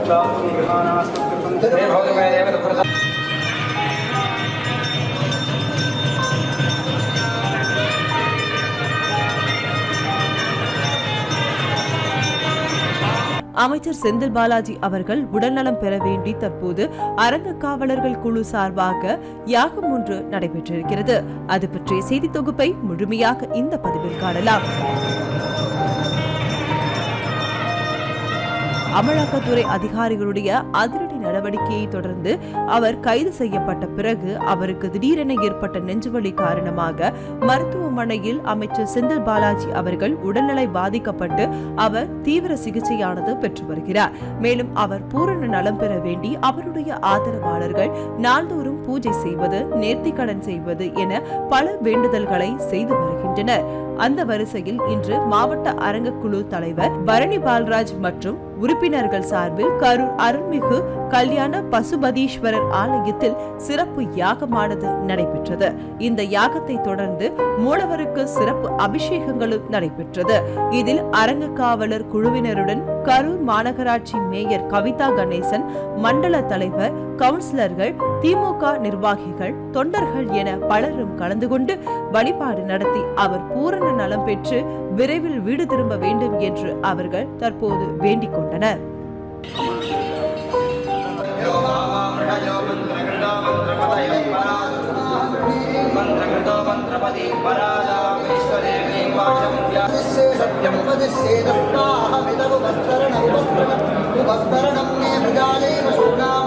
அமைச்சர் செந்தில் பாலாஜி அவர்கள் உடல்நலம் பெற வேண்டி தற்போது அரங்க காவலர்கள் குழு சார்பாக யாகம் ஒன்று நடைபெற்றிருக்கிறது அது பற்றிய செய்தி தொகுப்பை முழுமையாக இந்த பதிவில் காணலாம் அமலாக்கத்துறை அதிகாரிகளுடைய அதிரடி நடவடிக்கையை தொடர்ந்து அவர் கைது செய்யப்பட்ட பிறகு அவருக்கு திடீரென ஏற்பட்ட நெஞ்சுவலி காரணமாக மருத்துவமனையில் அமைச்சர் செந்தில் பாலாஜி அவர்கள் உடல்நிலை பாதிக்கப்பட்டு அவர் தீவிர சிகிச்சையானது பெற்று வருகிறார் மேலும் அவர் பூரண நலம் பெற வேண்டி அவருடைய ஆதரவாளர்கள் நாள்தோறும் பூஜை செய்வது நேர்த்திக்கடன் செய்வது என பல வேண்டுதல்களை செய்து வருகின்றனர் அந்த வரிசையில் இன்று மாவட்ட அரங்கக்குழு தலைவர் பரணி பால்ராஜ் மற்றும் உறுப்பினர்கள் சார்பில் கரூர் அருள்மிகு கல்யாண பசுபதீஸ்வரர் ஆலயத்தில் சிறப்பு யாகமானது நடைபெற்றது இந்த யாகத்தை தொடர்ந்து மூலவருக்கு சிறப்பு அபிஷேகங்களும் நடைபெற்றது இதில் அரங்க காவலர் குழுவினருடன் கரூர் மாநகராட்சி மேயர் கவிதா கணேசன் மண்டல தலைவர் கவுன்சிலர்கள் திமுக நிர்வாகிகள் தொண்டர்கள் என பலரும் கலந்து கொண்டு வழிபாடு நடத்தி அவர் பூரண நலம் பெற்று விரைவில் வீடு திரும்ப வேண்டும் என்று அவர்கள் தற்போது வேண்டிக் கொண்டனர் सत्यं वदिष्येदस्माहमिदमुपस्तरणमुपस्तरणं मे मृगालेव शूनां